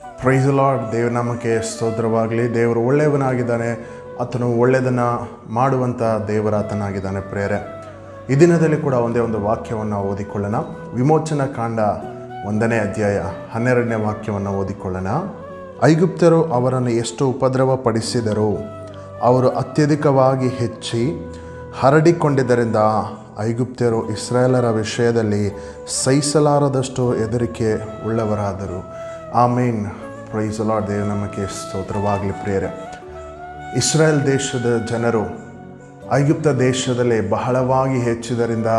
price lord ದೇವ ನಮಗೆ ಸ್ತೋತ್ರವಾಗಲಿ ದೇವರು ಒಳ್ಳೆಯವನಾಗಿದ್ದಾನೆ ಆತನು ಒಳ್ಳೆಯದನ್ನು ಮಾಡುವಂಥ ದೇವರಾತನಾಗಿದ್ದಾನೆ ಪ್ರೇರೆ ಈ ದಿನದಲ್ಲಿ ಕೂಡ ಒಂದೇ ಒಂದು ವಾಕ್ಯವನ್ನು ಓದಿಕೊಳ್ಳೋಣ ವಿಮೋಚನಾ ಕಾಂಡ ಒಂದನೇ ಅಧ್ಯಾಯ ಹನ್ನೆರಡನೇ ವಾಕ್ಯವನ್ನು ಓದಿಕೊಳ್ಳೋಣ ಐಗುಪ್ತರು ಅವರನ್ನು ಎಷ್ಟು ಉಪದ್ರವ ಪಡಿಸಿದರೂ ಅವರು ಅತ್ಯಧಿಕವಾಗಿ ಹೆಚ್ಚಿ ಹರಡಿಕೊಂಡಿದ್ದರಿಂದ ಐಗುಪ್ತ್ಯರು ಇಸ್ರಾಯೇಲರ ವಿಷಯದಲ್ಲಿ ಸಹಿಸಲಾರದಷ್ಟು ಹೆದರಿಕೆ ಉಳ್ಳವರಾದರು ಆಮೇನ್ ಪ್ರೈಸ್ ಲಾರ್ಡ್ ದೇವ ನಮಗೆ ಸ್ತೋತ್ರವಾಗಲಿ ಪ್ರಿಯರೇ ಇಸ್ರಾಯೇಲ್ ದೇಶದ ಜನರು ಐಗುಪ್ತ ದೇಶದಲ್ಲಿ ಬಹಳವಾಗಿ ಹೆಚ್ಚಿದರಿಂದ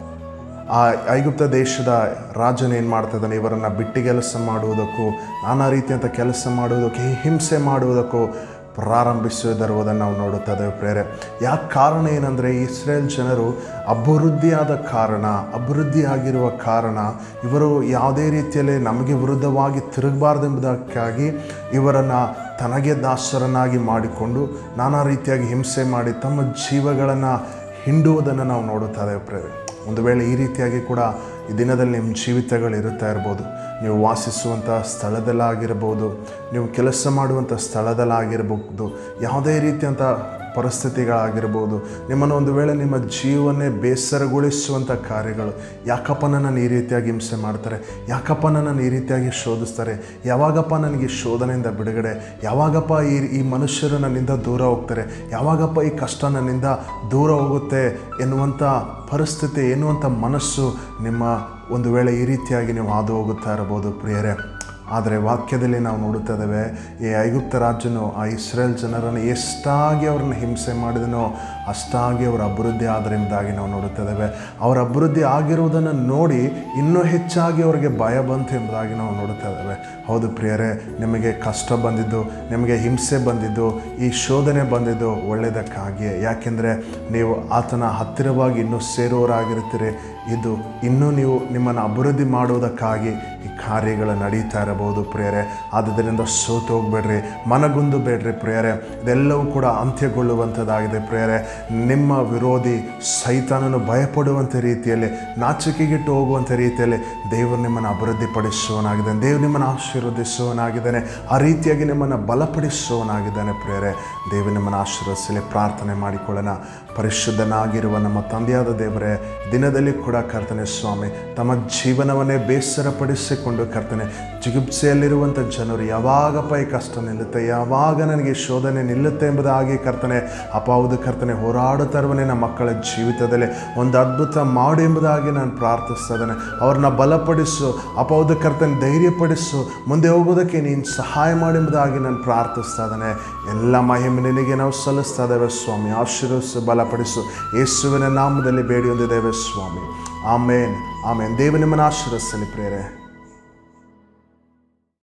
ಆ ಐಗುಪ್ತ ದೇಶದ ರಾಜನ ಏನು ಮಾಡ್ತಿದ್ದಾನೆ ಇವರನ್ನು ಬಿಟ್ಟು ಕೆಲಸ ಮಾಡುವುದಕ್ಕೂ ನಾನಾ ರೀತಿಯಂಥ ಕೆಲಸ ಮಾಡುವುದಕ್ಕೆ ಹಿಂಸೆ ಮಾಡುವುದಕ್ಕೂ ಪ್ರಾರಂಭಿಸಿದರುವುದನ್ನು ನಾವು ನೋಡುತ್ತದೆ ಪ್ರೇರೆ ಯಾಕೆ ಕಾರಣ ಏನಂದರೆ ಇಸ್ರೇಲ್ ಜನರು ಅಭಿವೃದ್ಧಿಯಾದ ಕಾರಣ ಅಭಿವೃದ್ಧಿ ಆಗಿರುವ ಕಾರಣ ಇವರು ಯಾವುದೇ ರೀತಿಯಲ್ಲಿ ನಮಗೆ ವಿರುದ್ಧವಾಗಿ ತಿರುಗಬಾರ್ದೆಂಬುದಕ್ಕಾಗಿ ಇವರನ್ನು ತನಗೆ ದಾಸರನ್ನಾಗಿ ಮಾಡಿಕೊಂಡು ನಾನಾ ರೀತಿಯಾಗಿ ಹಿಂಸೆ ಮಾಡಿ ತಮ್ಮ ಜೀವಗಳನ್ನು ಹಿಂಡುವುದನ್ನು ನಾವು ನೋಡುತ್ತದೆ ಪ್ರೇರೆ ಒಂದು ವೇಳೆ ಈ ರೀತಿಯಾಗಿ ಕೂಡ ಈ ದಿನದಲ್ಲಿ ನಿಮ್ಮ ಜೀವಿತಗಳು ಇರುತ್ತಾ ಇರ್ಬೋದು ನೀವು ವಾಸಿಸುವಂಥ ಸ್ಥಳದಲ್ಲಾಗಿರ್ಬೋದು ನೀವು ಕೆಲಸ ಮಾಡುವಂಥ ಸ್ಥಳದಲ್ಲಾಗಿರ್ಬೋದು ಯಾವುದೇ ರೀತಿಯಂಥ ಪರಿಸ್ಥಿತಿಗಳಾಗಿರ್ಬೋದು ನಿಮ್ಮನ್ನು ಒಂದು ವೇಳೆ ನಿಮ್ಮ ಜೀವನೇ ಬೇಸರಗೊಳಿಸುವಂಥ ಕಾರ್ಯಗಳು ಯಾಕಪ್ಪ ನನ್ನನ್ನು ಈ ರೀತಿಯಾಗಿ ಹಿಂಸೆ ಮಾಡ್ತಾರೆ ಯಾಕಪ್ಪ ನನ್ನನ್ನು ಈ ರೀತಿಯಾಗಿ ಶೋಧಿಸ್ತಾರೆ ಯಾವಾಗಪ್ಪ ನನಗೆ ಈ ಶೋಧನೆಯಿಂದ ಬಿಡುಗಡೆ ಯಾವಾಗಪ್ಪ ಈ ಈ ಮನುಷ್ಯರು ನನ್ನಿಂದ ದೂರ ಹೋಗ್ತಾರೆ ಯಾವಾಗಪ್ಪ ಈ ಕಷ್ಟ ನನ್ನಿಂದ ದೂರ ಹೋಗುತ್ತೆ ಎನ್ನುವಂಥ ಪರಿಸ್ಥಿತಿ ಎನ್ನುವಂಥ ಮನಸ್ಸು ನಿಮ್ಮ ಒಂದು ವೇಳೆ ಈ ರೀತಿಯಾಗಿ ನೀವು ಹಾದು ಹೋಗುತ್ತಾ ಇರಬಹುದು ಪ್ರಿಯರೇ ಆದರೆ ವಾಕ್ಯದಲ್ಲಿ ನಾವು ನೋಡುತ್ತಾ ಇದ್ದೇವೆ ಈ ಐಗುಪ್ತ ರಾಜನು ಆ ಇಸ್ರೇಲ್ ಜನರನ್ನು ಎಷ್ಟಾಗಿ ಅವ್ರನ್ನ ಹಿಂಸೆ ಮಾಡಿದನೋ ಅಷ್ಟಾಗಿ ಅವರ ಅಭಿವೃದ್ಧಿ ಆದ್ದರಿಂದಾಗಿ ನಾವು ನೋಡುತ್ತಾ ಇದ್ದೇವೆ ಅವರ ಅಭಿವೃದ್ಧಿ ಆಗಿರುವುದನ್ನು ನೋಡಿ ಇನ್ನೂ ಹೆಚ್ಚಾಗಿ ಅವರಿಗೆ ಭಯ ಬಂತು ಎಂಬುದಾಗಿ ನಾವು ನೋಡುತ್ತಾ ಇದ್ದೇವೆ ಹೌದು ಪ್ರಿಯರೇ ನಿಮಗೆ ಕಷ್ಟ ಬಂದಿದ್ದು ನಿಮಗೆ ಹಿಂಸೆ ಬಂದಿದ್ದು ಈ ಶೋಧನೆ ಬಂದಿದ್ದು ಒಳ್ಳೆಯದಕ್ಕಾಗಿಯೇ ಯಾಕೆಂದರೆ ನೀವು ಆತನ ಹತ್ತಿರವಾಗಿ ಇನ್ನೂ ಸೇರುವವರಾಗಿರ್ತೀರಿ ಇದು ಇನ್ನೂ ನೀವು ನಿಮ್ಮನ್ನು ಅಭಿವೃದ್ಧಿ ಮಾಡುವುದಕ್ಕಾಗಿ ಈ ಕಾರ್ಯಗಳು ನಡೀತಾ ಇರಬಹುದು ಪ್ರಿಯರೇ ಆದ್ದರಿಂದ ಸೋತು ಹೋಗ್ಬೇಡ್ರಿ ಮನಗುಂದು ಬೇಡ್ರಿ ಪ್ರಿಯರೇ ಇದೆಲ್ಲವೂ ಕೂಡ ಅಂತ್ಯಗೊಳ್ಳುವಂಥದ್ದಾಗಿದೆ ಪ್ರಿಯರೇ ನಿಮ್ಮ ವಿರೋಧಿ ಸೈತಾನನು ಭಯಪಡುವಂಥ ರೀತಿಯಲ್ಲಿ ನಾಚಿಕೆಗಿಟ್ಟು ಹೋಗುವಂಥ ರೀತಿಯಲ್ಲಿ ದೇವರು ನಿಮ್ಮನ್ನು ಅಭಿವೃದ್ಧಿಪಡಿಸುವನಾಗಿದ್ದಾನೆ ದೇವರು ನಿಮ್ಮನ್ನು ಆಶೀರ್ವದಿಸುವನಾಗಿದ್ದಾನೆ ಆ ರೀತಿಯಾಗಿ ನಿಮ್ಮನ್ನು ಬಲಪಡಿಸುವನಾಗಿದ್ದಾನೆ ಪ್ರಿಯರೇ ದೇವರು ನಿಮ್ಮನ್ನು ಆಶೀರ್ವದಿಸಲಿ ಪ್ರಾರ್ಥನೆ ಮಾಡಿಕೊಳ್ಳೋಣ ಪರಿಶುದ್ಧನಾಗಿರುವ ನಮ್ಮ ತಂದೆಯಾದ ದೇವರೇ ದಿನದಲ್ಲಿ ಕೂಡ ಕರ್ತನೆ ಸ್ವಾಮಿ ತಮ್ಮ ಜೀವನವನ್ನೇ ಬೇಸರಪಡಿಸಿಕೊಂಡು ಕರ್ತನೆ ಜಿಗುಪ್ಸೆಯಲ್ಲಿರುವಂಥ ಜನರು ಯಾವಾಗಪ್ಪ ಈ ಕಷ್ಟ ನಿಲ್ಲುತ್ತೆ ಯಾವಾಗ ನನಗೆ ಈ ಶೋಧನೆ ನಿಲ್ಲುತ್ತೆ ಎಂಬುದಾಗಿ ಕರ್ತನೆ ಅಪಾವುದು ಕರ್ತನೆ ಹೋರಾಡುತ್ತಾ ಇರುವನೇ ನಮ್ಮ ಮಕ್ಕಳ ಜೀವಿತದಲ್ಲಿ ಒಂದು ಅದ್ಭುತ ಮಾಡು ಎಂಬುದಾಗಿ ನಾನು ಪ್ರಾರ್ಥಿಸ್ತಾ ಇದ್ದೇನೆ ಅವ್ರನ್ನ ಬಲಪಡಿಸು ಅಪಾವುದು ಕರ್ತನೆ ಧೈರ್ಯಪಡಿಸು ಮುಂದೆ ಹೋಗೋದಕ್ಕೆ ನೀನು ಸಹಾಯ ಮಾಡೆಂಬುದಾಗಿ ನಾನು ಪ್ರಾರ್ಥಿಸ್ತಾ ಇದ್ದೇನೆ ಎಲ್ಲ ಮಹಿಮೆ ನಿನಗೆ ನಾವು ಸಲ್ಲಿಸ್ತಾ ಇದ್ದೇವೆ ಸ್ವಾಮಿ ಆಶೀರ್ವದಿಸು ಬಲಪಡಿಸು ಯೇಸುವಿನ ನಾಮದಲ್ಲಿ ಬೇಡಿ ಹೊಂದಿದ್ದೇವೆ ಸ್ವಾಮಿ ಆಮೇನ್ ಆಮೇನ್ ದೇವ ನಿಮ್ಮನ್ನು ಆಶೀರ್ವದಿಸಲಿ ಪ್ರೇರೆ